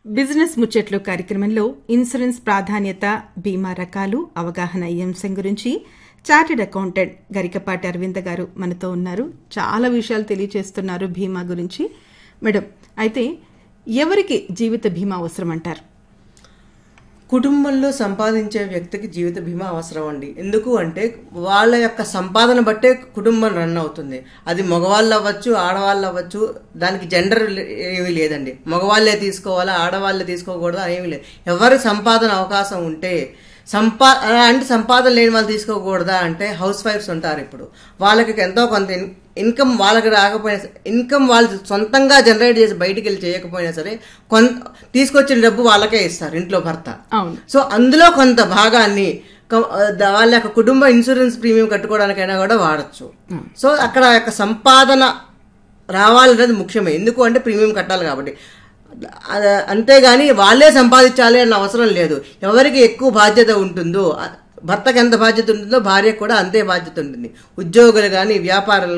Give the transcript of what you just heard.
business ముచ్చట్లు కార్యక్రమంలో insurance ప్రాధాన్యత బీమా రకాలు అవగాహన ఈ అంశం గురించి చార్టెడ్ అకౌంటెంట్ గరికపాటి అరవింద గారు మనతో ఉన్నారు చాలా విషయాలు తెలియజేస్తున్నారు బీమా గురించి మేడం అయితే ఎవరికి జీవిత బీమా అవసరం అంటారు కుటుంబంలో సంపాదించే వ్యక్తికి జీవిత బీమా అవసరం అండి ఎందుకు అంటే వాళ్ళ యొక్క సంపాదన బట్టే కుటుంబం రన్ అవుతుంది అది మగవాళ్ళు అవ్వచ్చు ఆడవాళ్ళు అవ్వచ్చు దానికి జెండర్ ఏమీ లేదండి మగవాళ్ళే తీసుకోవాలా ఆడవాళ్ళే తీసుకోకూడదా ఏమీ లేదు ఎవరి సంపాదన అవకాశం ఉంటే సంపా అంటే సంపాదన లేని వాళ్ళు తీసుకోకూడదా అంటే హౌస్ వైఫ్స్ ఉంటారు ఇప్పుడు వాళ్ళకి ఎంతో కొంత ఇన్- ఇన్కమ్ వాళ్ళకి రాకపోయినా సరే ఇన్కమ్ వాళ్ళు సొంతంగా జనరేట్ చేసి బయటికి వెళ్ళి చేయకపోయినా సరే కొంత తీసుకొచ్చిన డబ్బు వాళ్ళకే ఇస్తారు ఇంట్లో భర్త అవును సో అందులో కొంత భాగాన్ని క- ద- వాళ్ళ యొక్క కుటుంబ ఇన్సూరెన్స్ ప్రీమియం కట్టుకోవడానికైనా కూడా వాడచ్చు సో అక్కడ ఆ యొక్క సంపాదన రావాలనేది ముఖ్యమే ఎందుకు అంటే ప్రీమియం కట్టాలి కాబట్టి అద- అంతేగాని వాళ్ళే సంపాదించాలి అన్న అవసరం లేదు ఎవరికి ఎక్కువ బాధ్యత ఉంటుందో ఆ- భర్తకు ఎంత బాధ్యత ఉంటుందో భార్యకు కూడా అంతే బాధ్యత ఉంటుంది ఉద్యోగులు కానీ వ్యాపారులు